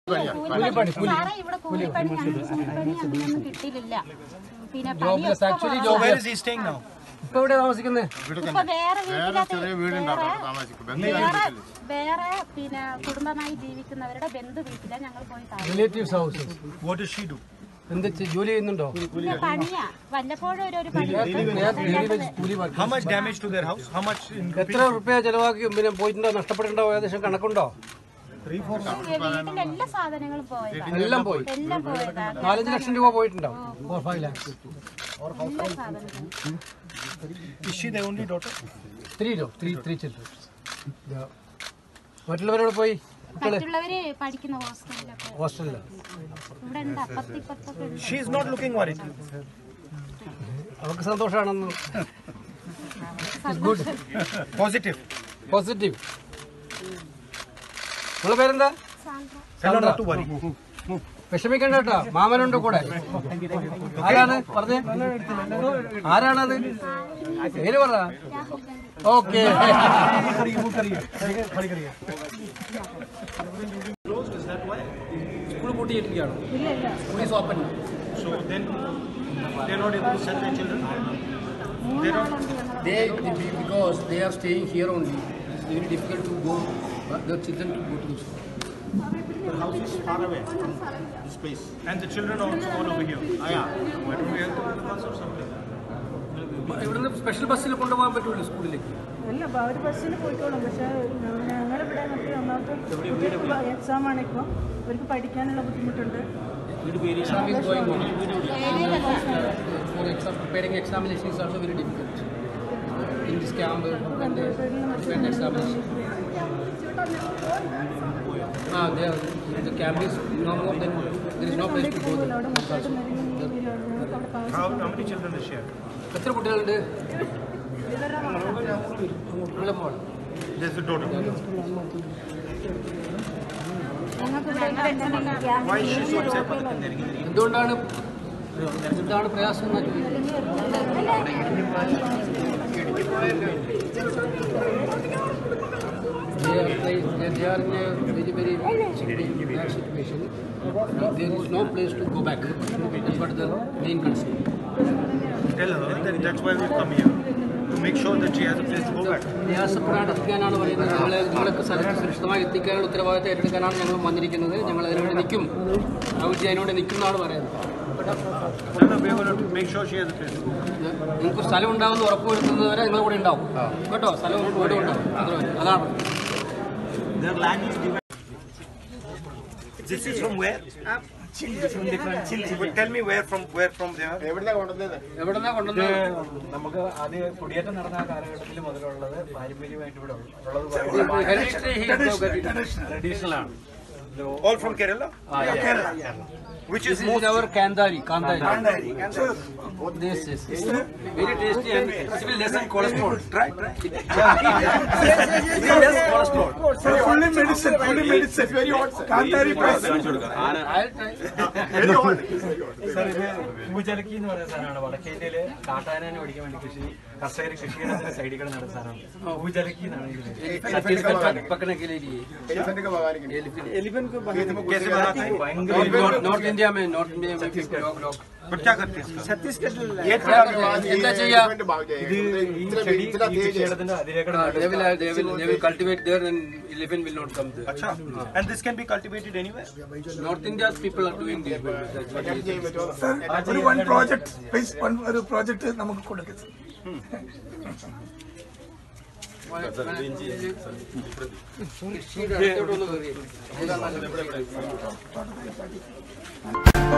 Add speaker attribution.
Speaker 1: സാറേ ഇവിടെ കൂലിപ്പണി ഞങ്ങൾക്ക് കൂലിപ്പണി അങ്ങനെയൊന്നും കിട്ടിയില്ല പിന്നെ
Speaker 2: ആക്ച്വലി
Speaker 1: പണിയൊക്കെ
Speaker 2: where is he staying now?
Speaker 3: ഇപ്പൊ എവിടെ താമസിക്കുന്നത്
Speaker 1: ഇപ്പൊ വേറെ വീട്ടിലെ
Speaker 4: ചെറിയ വീടുണ്ടാവും അവിടെ താമസിക്കും ബന്ധു
Speaker 1: വേറെ വേറെ പിന്നെ കുടുംബമായി ജീവിക്കുന്നവരുടെ ബന്ധു വീട്ടിലാണ് ഞങ്ങൾ പോയി താമസിക്കും
Speaker 3: relatives house
Speaker 2: What does she do?
Speaker 3: എന്ത് ചെ- ജോലി ചെയ്യുന്നുണ്ടോ
Speaker 1: പിന്നെ പണിയാ വല്ലപ്പോഴും ഒരു ഒരു പണി
Speaker 3: ഡെയിലി കൂലി work
Speaker 2: How much damage to their house? How much in
Speaker 3: എത്ര റുപ്യ ചെലവാക്കി പിന്നെ പോയിട്ടുണ്ടോ നഷ്ടപ്പെട്ടിട്ടുണ്ടോ ഏകദേശം കണക്കുണ്ടോ
Speaker 1: വീട്ടിലെ എല്ലാ സാധനങ്ങളും പോയതാണ്
Speaker 3: എല്ലാം പോയി
Speaker 1: എല്ലാം പോയതാണ്
Speaker 3: നാലഞ്ച് ലക്ഷം രൂപ പോയിട്ടുണ്ടോ ഫോർ ഫൈവ് ലാക്സ്
Speaker 1: എല്ലാ സാധനങ്ങളും
Speaker 2: Is she the only daughter?
Speaker 3: Three ലോ ത്രീ ത്രീ ചിൽഡ്രൻ മറ്റുള്ളവരോട് പോയി മക്കള്
Speaker 1: മറ്റുള്ളവര് പഠിക്കുന്ന ഹോസ്റ്റലിലൊക്കെ
Speaker 3: ഹോസ്റ്റലില്
Speaker 1: ഇവിടെ ഉണ്ട് അപ്പത്തിപ്പത്തൊക്കെ ഉണ്ട്
Speaker 2: She is not looking worried.
Speaker 3: അവർക്ക് സന്തോഷമാണെന്ന് ഗുഡ്
Speaker 2: Positive.
Speaker 3: പോസിറ്റീവ് നിങ്ങളെ പേരെന്താ
Speaker 2: Tell her not to worry.
Speaker 3: വിഷമിക്കണ്ട കേട്ടോ മാമനുണ്ട് കൂടെ ആരാണ് പറഞ്ഞേ ആരാണത് പേര് പറ ഓക്കെ സ്കൂൾ പൂട്ടിയിട്ടിരിക്കുകയാണ് police open
Speaker 2: So then they're not able to send their children. They're not.
Speaker 3: they because they are staying here only it's very difficult to go uh, the children to go to the school
Speaker 4: The house is far away from this place.
Speaker 2: And the children are also all over here.
Speaker 4: Ah, yeah.
Speaker 2: Why don't we have to the bus or something?
Speaker 3: ഇവിടുന്ന് special ബസ്സിൽ കൊണ്ടുപോകാൻ പറ്റുള്ളൂ സ്കൂളിലേക്ക്
Speaker 5: അല്ല അപ്പോൾ അവർ ബസ്സിൽ പോയിക്കോളും പക്ഷേ ഞങ്ങളിവിടെ മറ്റേ ഒന്നാമത്തെ എക്സാം ആണ് ഇപ്പോൾ അവർക്ക് പഠിക്കാനുള്ള ബുദ്ധിമുട്ടുണ്ട്
Speaker 3: exam is going on for exam preparing examination is also very difficult in this camp and uh, prevent examination ah there the camp is no more than there is no place to go there
Speaker 5: അവിടെ മൊത്തമായിട്ട് നിരങ്ങി ഞങ്ങൾക്ക് അവിടെ താമസം
Speaker 2: How, how many children does she have?
Speaker 3: എത്ര കുട്ടികളുണ്ട് ഉള്ള മോൾ
Speaker 2: There's the daughter.
Speaker 1: ഞങ്ങൾക്ക്
Speaker 2: Why is she so upset with the Nerigi?
Speaker 3: എന്തുകൊണ്ടാണ് എന്താണ് പ്രയാസം എന്ന് ചോദിക്കുന്നത് They are, they, they are in a very, very bad situation. There is no place to go back. That's what the main concern.
Speaker 2: Tell her that that's why we've come here. To make sure that she has a place to go back.
Speaker 3: പ്രയാസപ്പെടാൻ എത്തിക്കാനാണ് പറയുന്നത് ഞങ്ങളെ നിങ്ങൾക്ക് സ്ഥലത്ത് സുരക്ഷിതമായി എത്തിക്കാനുള്ള ഉത്തരവാദിത്തം ഏറ്റെടുക്കാനാണ് ഞങ്ങൾ വന്നിരിക്കുന്നത് ഞങ്ങൾ അതിനുവേണ്ടി നിൽക്കും രാഹുൽജി അതിനുവേണ്ടി നിൽക്കും എന്നാണ് പറയുന്നത്
Speaker 2: Tell her we're going to make sure she has a place to go.
Speaker 3: നിങ്ങൾക്ക് സ്ഥലം ഉണ്ടാകുമെന്ന് ഉറപ്പുവരുത്തുന്നത് വരെ നിങ്ങൾ കൂടെ ഉണ്ടാവും കേട്ടോ സ്ഥലവും വീടും ഉണ്ടാവും അത്രേ ഉള്ളൂ. അതാണ്
Speaker 2: Their land is divided. This is from where? Different, different. Chile. Tell me where from where from there.
Speaker 4: എവിടുന്നാ കൊണ്ടുവന്നത്
Speaker 3: എവിടെന്നാ കൊണ്ടുവന്നത്
Speaker 6: നമുക്ക് അത് കുടിയേറ്റം നടന്ന ആ കാലഘട്ടത്തിൽ മുതലുള്ളത് പാരമ്പര്യമായിട്ട് ഇവിടെ ഉള്ളത്
Speaker 3: Hereditary
Speaker 6: ട്രഡീഷണൽ ആണ്
Speaker 2: All from Kerala? Which is
Speaker 3: This is
Speaker 2: most
Speaker 3: our Kandari. Kandari. This is very tasty and it will less than cholesterol.
Speaker 2: Try, try.
Speaker 3: It will less cholesterol.
Speaker 4: only medicine, only medicine. Very hot. Kantari price.
Speaker 3: I'll try.
Speaker 4: Very hot.
Speaker 6: Sir ഇത് പൂജലക്കി എന്ന് പറയുന്ന സാധനമാണ് വടക്കേ ഇന്ത്യയിലെ കാട്ടാനാനെ ഓടിക്കാൻ വേണ്ടി കൃഷി കർഷകർ കൃഷിയുടെ സൈഡിൽ കൂടെ നടന്ന സാധനമാണ് പൂജലക്കി എന്നാണ് ഇതിന്
Speaker 3: Elephant को पक- पकने के लिए
Speaker 4: Elephant का भगवान की
Speaker 6: എലിഫന്റ്
Speaker 2: कैसे बनाते हैं?
Speaker 3: Nor- North India में North India में भी लोग लोग
Speaker 2: But क्या करते हैं इसका?
Speaker 6: ഛത്തീസ്ഗഡിൽ
Speaker 2: ये
Speaker 3: എന്താ ചെയ്യാ
Speaker 4: Elephant भाग जाएगा.
Speaker 6: ഇത് ഈ
Speaker 4: इतना
Speaker 6: ചെടി
Speaker 4: इतना
Speaker 6: ഈ
Speaker 4: तेज है.
Speaker 6: കൃഷിയിടത്തിന്റെ അതിലേക്കൂടെ
Speaker 3: Uh, they will they will they will cultivate there and elephant will not come there.
Speaker 2: अच्छा and this can be cultivated anywhere
Speaker 3: North India's people are doing this. That's what it is.
Speaker 7: ഒരു one project one ഒരു project നമുക്ക് കൊടുക്കും
Speaker 3: Sorry.